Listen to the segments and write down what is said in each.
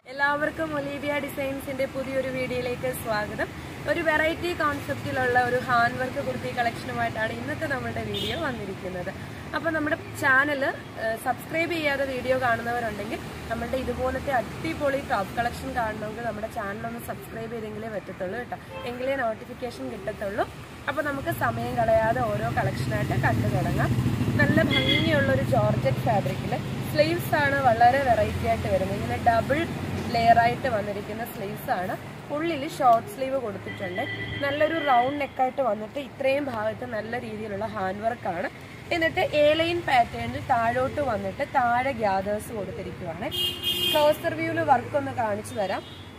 എല്ലാവർക്കും ഒലീവിയ ഡിസൈൻസിന്റെ പുതിയൊരു വീഡിയോയിലേക്ക് സ്വാഗതം ഒരു വെറൈറ്റി കോൺസെപ്റ്റിലുള്ള ഒരു ഹാൻഡ് വർക്ക് കുർത്തി കളക്ഷനുമായിട്ടാണ് ഇന്നത്തെ നമ്മുടെ വീഡിയോ വന്നിരിക്കുന്നത് അപ്പോൾ നമ്മുടെ ചാനൽ സബ്സ്ക്രൈബ് ചെയ്യാതെ വീഡിയോ കാണുന്നവരുണ്ടെങ്കിൽ നമ്മളുടെ ഇതുപോലത്തെ അടിപൊളി ടോപ്പ് കളക്ഷൻ കാണണമെങ്കിൽ നമ്മുടെ ചാനൽ ഒന്ന് സബ്സ്ക്രൈബ് ചെയ്തെങ്കിലേ പറ്റത്തുള്ളൂ കേട്ടോ എങ്കിലേ നോട്ടിഫിക്കേഷൻ കിട്ടത്തുള്ളൂ അപ്പോൾ നമുക്ക് സമയം കളയാതെ ഓരോ കളക്ഷനായിട്ട് കണ്ടു തുടങ്ങാം നല്ല ഭംഗിയുള്ള ഒരു ജോർജറ്റ് ഫാബ്രിക്കിൽ സ്ലീവ്സ് ആണ് വളരെ വെറൈറ്റി ആയിട്ട് വരുന്നത് ഇങ്ങനെ ഡബിൾ ലെയർ ആയിട്ട് വന്നിരിക്കുന്ന സ്ലീവ്സ് ആണ് ഉള്ളിൽ ഷോർട്ട് സ്ലീവ് കൊടുത്തിട്ടുണ്ട് നല്ലൊരു റൗണ്ട് നെക്കായിട്ട് വന്നിട്ട് ഇത്രയും ഭാഗത്ത് നല്ല രീതിയിലുള്ള ഹാൻഡ് വർക്കാണ് എന്നിട്ട് ഏലൈൻ പാറ്റേണിൽ താഴോട്ട് വന്നിട്ട് താഴെ ഗ്യാദേഴ്സ് കൊടുത്തിരിക്കുവാണ് ക്ലോസർ വ്യൂവിൽ വർക്ക് ഒന്ന് കാണിച്ചു തരാം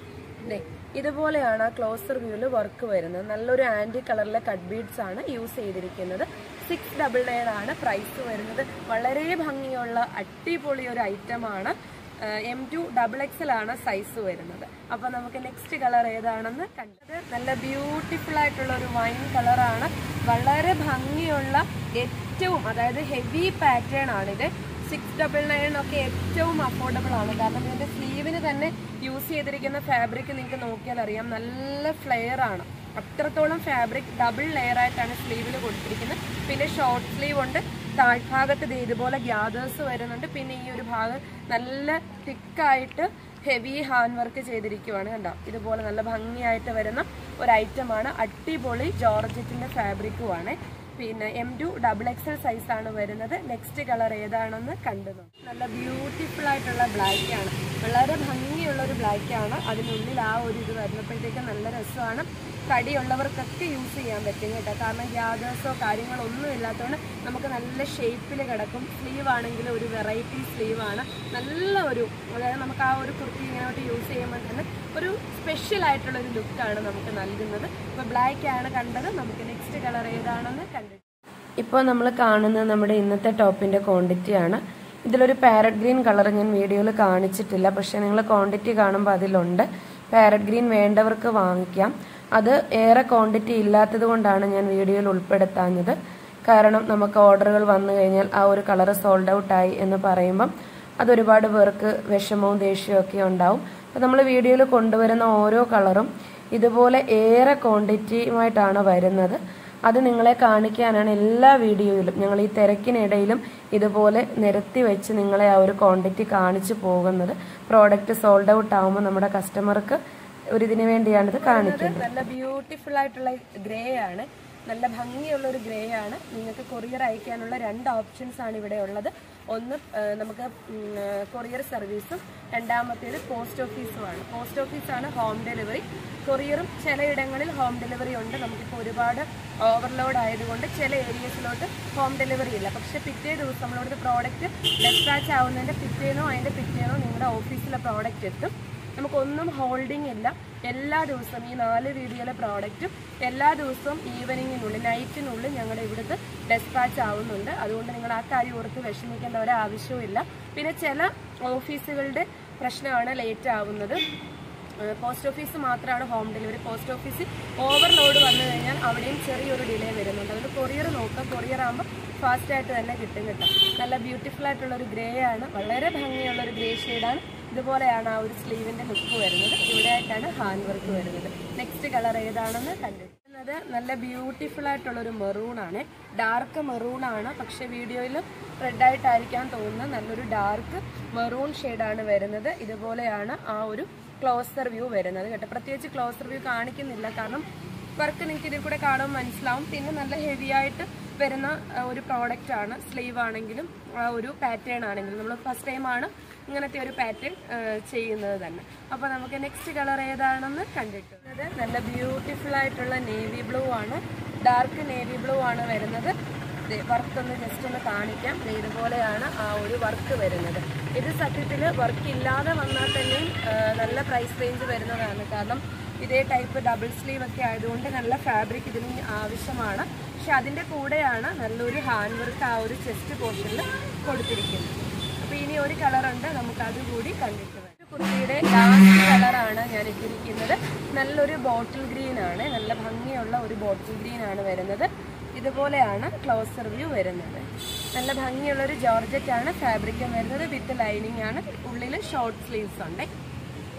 ദേ ഇതുപോലെയാണ് ആ ക്ലോസർ വ്യൂവിൽ വർക്ക് വരുന്നത് നല്ലൊരു ആൻറ്റി കളറിലെ കട്ട് ബീഡ്സ് ആണ് യൂസ് ചെയ്തിരിക്കുന്നത് സിക്സ് ഡബിൾ നയൻ ആണ് പ്രൈസ് വരുന്നത് വളരെ ഭംഗിയുള്ള അടിപൊളി ഒരു ഐറ്റമാണ് എം ടു ഡബിൾ എക്സൽ ആണ് സൈസ് വരുന്നത് അപ്പൊ നമുക്ക് നെക്സ്റ്റ് കളർ ഏതാണെന്ന് കണ്ടത് നല്ല ബ്യൂട്ടിഫുൾ ആയിട്ടുള്ള ഒരു വൈൻ കളറാണ് വളരെ ഭംഗിയുള്ള ഏറ്റവും അതായത് ഹെവി പാറ്റേൺ ആണിത് സിക്സ് ഡബിൾ നയൻ ഒക്കെ ഏറ്റവും അഫോർഡബിൾ ആണ് കാരണം ഇതിന്റെ സ്ലീവിന് തന്നെ യൂസ് ചെയ്തിരിക്കുന്ന ഫാബ്രിക് നിങ്ങൾക്ക് നോക്കിയാൽ അറിയാം നല്ല ഫ്ലെയർ ആണ് അത്രത്തോളം ഫാബ്രിക് ഡബിൾ ലെയർ ആയിട്ടാണ് സ്ലീവിൽ കൊടുത്തിരിക്കുന്നത് പിന്നെ ഷോർട്ട് സ്ലീവ് ഉണ്ട് താഴ്ഭാഗത്ത് ദേ ഇതുപോലെ ഗ്യാദേഴ്സ് വരുന്നുണ്ട് പിന്നെ ഈ ഒരു ഭാഗം നല്ല തിക്കായിട്ട് ഹെവി ഹാൻഡ് വർക്ക് ചെയ്തിരിക്കുവാണ് കണ്ടോ ഇതുപോലെ നല്ല ഭംഗിയായിട്ട് വരുന്ന ഒരു ഐറ്റമാണ് അടിപൊളി ജോർജറ്റിന്റെ ഫാബ്രിക്കുമാണ് പിന്നെ M to double XL size ആണ് വരുന്നത് നെക്സ്റ്റ് കളർ ഏതാണെന്ന് കണ്ടു നോക്കാം. നല്ല ബ്യൂട്ടിഫുൾ ആയിട്ടുള്ള ബ്ലാക്ക് ആണ് വളരെ ഭംഗിയുള്ള ഒരു ബ്ലാക്ക് ആണ് അതിനുള്ളിൽ ആ ഒരു ഇത് വരുന്നപ്പോഴത്തേക്ക് നല്ല രസമാണ് തടിയുള്ളവർക്കൊക്കെ യൂസ് ചെയ്യാൻ പറ്റും കേട്ടോ കാരണം ഗ്യാദേഴ്സോ കാര്യങ്ങളോ ഒന്നും ഇല്ലാത്തതുകൊണ്ട് നമുക്ക് നല്ല ഷേപ്പിൽ കിടക്കും സ്ലീവ് ആണെങ്കിൽ ഒരു വെറൈറ്റി സ്ലീവ് ആണ് നല്ല ഒരു അതായത് നമുക്ക് ആ ഒരു കുർത്തി ഇങ്ങനോട്ട് യൂസ് ചെയ്യുമ്പോൾ തന്നെ ഒരു സ്പെഷ്യൽ ആയിട്ടുള്ള ഒരു ലുക്കാണ് നമുക്ക് നൽകുന്നത് അപ്പോൾ ബ്ലാക്ക് ആണ് കണ്ടത് നമുക്ക് നെക്സ്റ്റ് കളർ ഏതാണെന്ന് കണ്ടിട്ട് ഇപ്പോൾ നമ്മൾ കാണുന്നത് നമ്മുടെ ഇന്നത്തെ ടോപ്പിന്റെ ക്വാണ്ടിറ്റി ആണ് ഇതിലൊരു പാരറ്റ് ഗ്രീൻ കളർ ഞാൻ വീഡിയോയിൽ കാണിച്ചിട്ടില്ല പക്ഷെ നിങ്ങൾ ക്വാണ്ടിറ്റി കാണുമ്പോൾ അതിലുണ്ട് പാരറ്റ് ഗ്രീൻ വേണ്ടവർക്ക് വാങ്ങിക്കാം അത് ഏറെ ക്വാണ്ടിറ്റി ഇല്ലാത്തത് കൊണ്ടാണ് ഞാൻ വീഡിയോയിൽ ഉൾപ്പെടുത്താഞ്ഞത് കാരണം നമുക്ക് ഓർഡറുകൾ വന്നു കഴിഞ്ഞാൽ ആ ഒരു കളർ സോൾഡ് ഔട്ട് ആയി എന്ന് പറയുമ്പം അതൊരുപാട് പേർക്ക് വിഷമവും ദേഷ്യവും ഒക്കെ ഉണ്ടാവും അപ്പം നമ്മൾ വീഡിയോയിൽ കൊണ്ടുവരുന്ന ഓരോ കളറും ഇതുപോലെ ഏറെ ക്വാണ്ടിറ്റിയുമായിട്ടാണ് വരുന്നത് അത് നിങ്ങളെ കാണിക്കാനാണ് എല്ലാ വീഡിയോയിലും ഞങ്ങൾ ഈ തിരക്കിനിടയിലും ഇതുപോലെ നിരത്തി വെച്ച് നിങ്ങളെ ആ ഒരു ക്വാണ്ടിറ്റി കാണിച്ചു പോകുന്നത് പ്രോഡക്റ്റ് സോൾഡ് ഔട്ട് ആകുമ്പോൾ നമ്മുടെ കസ്റ്റമർക്ക് ഒരു ഇതിനു വേണ്ടിയാണ് ഇത് കാണിക്കുന്നത് നല്ല ബ്യൂട്ടിഫുൾ ആയിട്ടുള്ള ഗ്രേ ആണ് നല്ല ഭംഗിയുള്ള ഒരു ഗ്രേ ആണ് നിങ്ങൾക്ക് കൊറിയർ അയക്കാനുള്ള രണ്ട് ഓപ്ഷൻസ് ആണ് ഇവിടെ ഉള്ളത് ഒന്ന് ആ, നമുക്ക് കൊറിയർ സർവീസും രണ്ടാമത്തേത് പോസ്റ്റ് ഓഫീസുമാണ് പോസ്റ്റ് ഓഫീസാണ് ഹോം ഡെലിവറി കൊറിയറും ചിലയിടങ്ങളിൽ ഹോം ഡെലിവറി ഉണ്ട് നമുക്കിപ്പോൾ ഒരുപാട് ഓവർലോഡ് ആയതുകൊണ്ട് ചില ഏരിയസിലോട്ട് ഹോം ഡെലിവറി ഇല്ല പക്ഷെ പിറ്റേ ദിവസം നമ്മളോട് പ്രോഡക്റ്റ് ഡെസ്പാച്ച് ആവുന്നതിൻ്റെ പിറ്റേന്നോ അതിൻ്റെ പിറ്റേന്നോ നിങ്ങളുടെ ഓഫീസിലെ പ്രോഡക്റ്റ് എത്തും നമുക്കൊന്നും ഹോൾഡിംഗ് ഇല്ല എല്ലാ ദിവസവും ഈ നാല് വീഡിയോയിലെ പ്രോഡക്റ്റും എല്ലാ ദിവസവും ഈവനിങ്ങിനുള്ളിൽ നൈറ്റിനുള്ളിൽ ഞങ്ങളുടെ ഇവിടുത്തെ ഡെസ്പാച്ച് ആവുന്നുണ്ട് അതുകൊണ്ട് നിങ്ങൾ ആ കാര്യം ഓർത്ത് വിഷമിക്കേണ്ട ഒരു ആവശ്യവുമില്ല പിന്നെ ചില ഓഫീസുകളുടെ പ്രശ്നമാണ് ലേറ്റ് ആവുന്നത് പോസ്റ്റ് ഓഫീസ് മാത്രമാണ് home delivery post office overload വന്നു കഴിഞ്ഞാൽ അവിടെയും ചെറിയൊരു ഡിലേ വരുന്നുണ്ട് അതുകൊണ്ട് കൊറിയർ നോക്കാം കൊറിയർ ആകുമ്പോൾ ഫാസ്റ്റ് ആയിട്ട് തന്നെ കിട്ടും കേട്ടോ നല്ല ബ്യൂട്ടിഫുൾ ആയിട്ടുള്ള ഒരു ഗ്രേ ആണ് വളരെ ഭംഗിയുള്ള ഒരു ഗ്രേ ഷെയ്ഡാണ് ഇതുപോലെയാണ് ആ ഒരു സ്ലീവിന്റെ ലുക്ക് വരുന്നത് ഇവിടെ ആയിട്ടാണ് ഹാൻഡ് വർക്ക് വരുന്നത് നെക്സ്റ്റ് കളർ ഏതാണെന്ന് കണ്ടിട്ടുള്ളത് നല്ല ബ്യൂട്ടിഫുൾ ആയിട്ടുള്ള ഒരു മെറൂൺ ആണ് ഡാർക്ക് മെറൂൺ ആണ് പക്ഷെ വീഡിയോയിൽ റെഡ് ആയിട്ടായിരിക്കാൻ തോന്നുന്നത് നല്ലൊരു ഡാർക്ക് മെറൂൺ ഷെയ്ഡാണ് വരുന്നത് ഇതുപോലെയാണ് ആ ഒരു ക്ലോസർ വ്യൂ വരുന്നത് കേട്ടോ പ്രത്യേകിച്ച് ക്ലോസർ വ്യൂ കാണിക്കുന്നില്ല കാരണം വർക്ക് നിങ്ങൾക്ക് ഇതിൽ കൂടെ കാണുമ്പോൾ മനസ്സിലാവും പിന്നെ നല്ല ഹെവി ആയിട്ട് വരുന്ന ആ, ഒരു പ്രോഡക്റ്റ് ആണ് സ്ലീവ് ആണെങ്കിലും ആ ഒരു പാറ്റേൺ ആണെങ്കിലും നമ്മൾ ഫസ്റ്റ് ടൈം ആണ് ഇങ്ങനത്തെ ഒരു പാറ്റേൺ ചെയ്യുന്നത് തന്നെ അപ്പോൾ നമുക്ക് നെക്സ്റ്റ് കളർ ഏതാണെന്ന് കണ്ടിട്ടുള്ളത് നല്ല ബ്യൂട്ടിഫുൾ ആയിട്ടുള്ള നേവി ബ്ലൂ ആണ് ഡാർക്ക് നേവി ബ്ലൂ ആണ് വരുന്നത് വർക്ക് ഒന്ന് ജസ്റ്റ് ഒന്ന് കാണിക്കാം ദേ ഇതുപോലെയാണ് ആ ഒരു വർക്ക് വരുന്നത് ഇത് സത്യത്തിൽ വർക്ക് ഇല്ലാതെ വന്നാൽ തന്നെയും ആ, നല്ല പ്രൈസ് റേഞ്ച് വരുന്നതാണ് കാരണം ഇതേ ടൈപ്പ് ഡബിൾ സ്ലീവ് ഒക്കെ ആയതുകൊണ്ട് നല്ല ഫാബ്രിക് ഇതിന് ആവശ്യമാണ് പക്ഷെ അതിൻ്റെ കൂടെയാണ് നല്ലൊരു ഹാൻഡ് വർക്ക് ആ ഒരു ചെസ്റ്റ് പോർഷനിൽ കൊടുത്തിരിക്കുന്നത് അപ്പോൾ ഇനി ഒരു കളറുണ്ട് നമുക്ക് അതുകൂടി കണ്ടിട്ട് വരാം ഒരു കുർത്തിയുടെ ലാസ്റ്റ് കളറാണ് ഞാൻ ഇട്ടിരിക്കുന്നത് നല്ലൊരു ബോട്ടിൽ ഗ്രീൻ ആണ് നല്ല ഭംഗിയുള്ള ഒരു ബോട്ടിൽ ഗ്രീൻ ആണ് വരുന്നത് ഇതുപോലെയാണ് ക്ലോസർ വ്യൂ വരുന്നത് നല്ല ഭംഗിയുള്ള ഒരു ജോർജറ്റ് ആണ് ഫാബ്രിക്കും വരുന്നത് വിത്ത് ലൈനിങ് ആണ് ഉള്ളിൽ ഷോർട്ട് സ്ലീവ്സ് ഉണ്ട്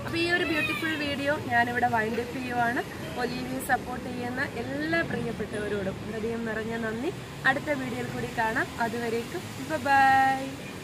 അപ്പോൾ ഈ ഒരു ബ്യൂട്ടിഫുൾ വീഡിയോ ഞാനിവിടെ വൈൻഡപ്പ് ചെയ്യുവാണ് ഒലീവിയെ സപ്പോർട്ട് ചെയ്യുന്ന എല്ലാ പ്രിയപ്പെട്ടവരോടും ഹൃദയം നിറഞ്ഞ നന്ദി അടുത്ത വീഡിയോയിൽ കൂടി കാണാം അതുവരേക്കും ബൈ